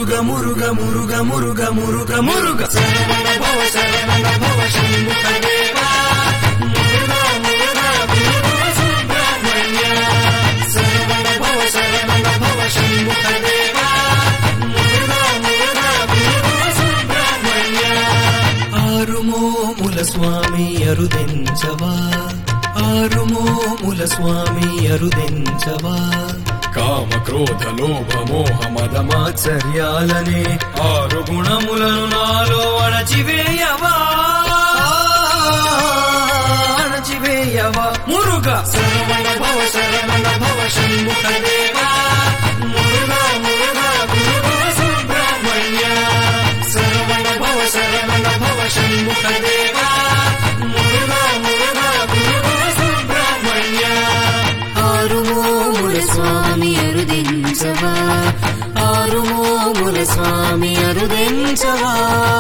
మురుగ మురుగ మురుగ మురుగ మురుగ మురుగ శరవణ భవ శరవణ భవ షణ్ముఖ దేవా మురుగ మురుగ గురుగువ సుబ్రహ్మణ్య శరవణ భవ శరవణ భవ షణ్ముఖ దేవా మురుగ మురుగ గురుగువ సుబ్రహ్మణ్య ఆరుమోముల స్వామి అరుదెంచవా ఆరుమోముల స్వామి అరుదెంచవా కామ క్రోధ లోభ మోహ మద మాత్సర్యాలనే ఆరు గుణములను నాలో అణచివేయవా అణచివేయవా మురుగ శరవణ భవ శరవణ భవ షణ్ముఖ దేవా మురుగ మురుగ గురుగ సుబ్రహ్మణ్య శరవణ భవ శరవణ భవ షణ్ముఖ దేవా మురుగ మురుగ గురుగ సుబ్రహ్మణ్య ఆరుమోముల స్వామి అరుదించవా ఆరుమోముల స్వామి అరుదించవా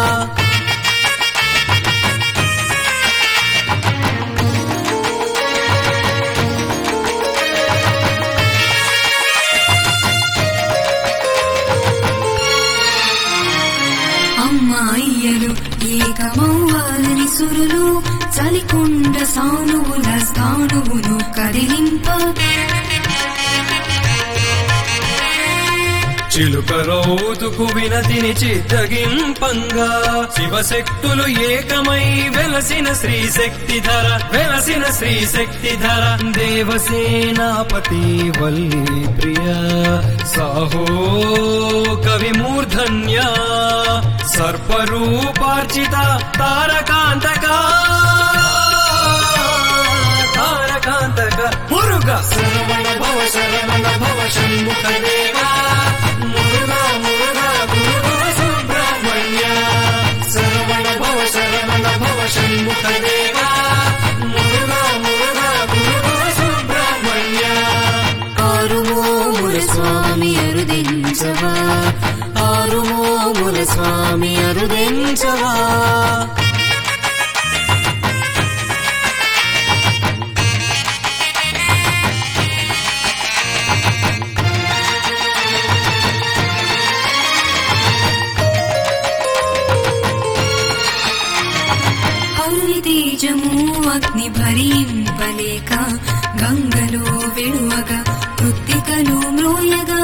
అమ్మాయియలు ఏకమవ్వాలని సురులు చలికొండ సానువుల స్థానువును కదిలింప చిలుక రౌతుకు వినతిని చిత్తగింపంగా శివశక్తులు ఏకమై వెలసిన శ్రీశక్తి ధర వెలసిన శ్రీశక్తి ధర దేవసేనాపతి వల్లి ప్రియ సాహో కవి మూర్ధన్య సర్పరూపార్చిత తారకాంతకా తారకాంతక మురుగ శరవణ భవ శరవణ భవ షణ్ముఖ దేవా మురుగ మురుగ గురుగ సుబ్రహ్మణ్య శరవణ భవ శరవణ భవ షణ్ముఖ దేవా మురుగ మురుగ గురుగ సుబ్రహ్మణ్య ఆరుమోముల స్వామి అరుదించవా ఆరుమోముల స్వామి అరుదించవా హరి తేజము అగ్ని భరింపలేక గంగలో విడువగా కృత్తికలు మ్రోయగా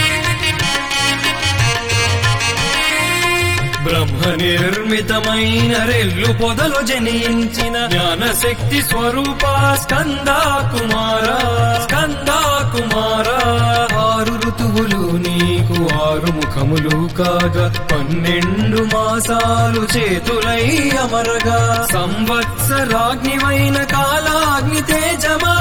బ్రహ్మ నిర్మితమైన రెల్లు పొదలు జనించిన జ్ఞానశక్తి స్వరూప స్కందా కుమార స్కందా కుమార ఆరు ఋతువులు నీకు ఆరు ముఖములు కాగా పన్నెండు మాసాలు చేతులై అమరగా సంవత్సరాగ్నివైన కాలాగ్ని తేజమా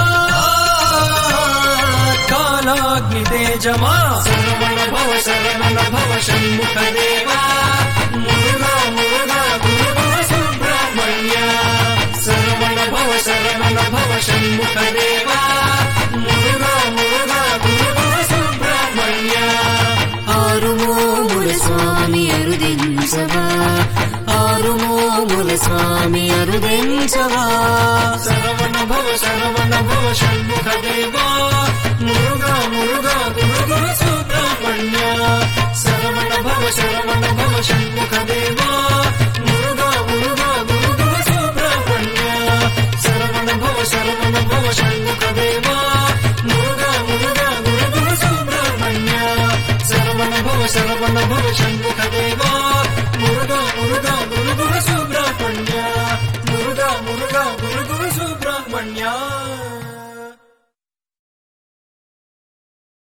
కాలాగ్ని తేజమా శరవణ భవ శరవణ భవ షణ్ముఖ దేవా మురుగ మురుగ గురుగ సుబ్రహ్మణ్య శరవణ భవ శరవణ భవ షణ్ముఖ దేవా మురుగ మురుగ గురుగ సుబ్రహ్మణ్య ఆరుమోముల స్వామి అరుదించవా ఆరుమోముల స్వామి అరుదించవా శరవణ భవ శరవణ భవ షణ్ముఖ దేవా మురుగ మురుగ గురుగ సుబ్రహ్మణ్య శరవణ భవ శరవణ భవ షణ్ముఖ దేవా మురుగ మురుగ గురుగ సుబ్రహ్మణ్య శరవణ భవ శరవణ భవ షణ్ముఖ దేవా మురుగ మురుగ గురుగ సుబ్రహ్మణ్య శరవణ భవ శరవణ భవ షణ్ముఖ దేవా మురుగ మురుగ గురుగ సుబ్రహ్మణ్య మురుగ మురుగ గురుగ సుబ్రహ్మణ్య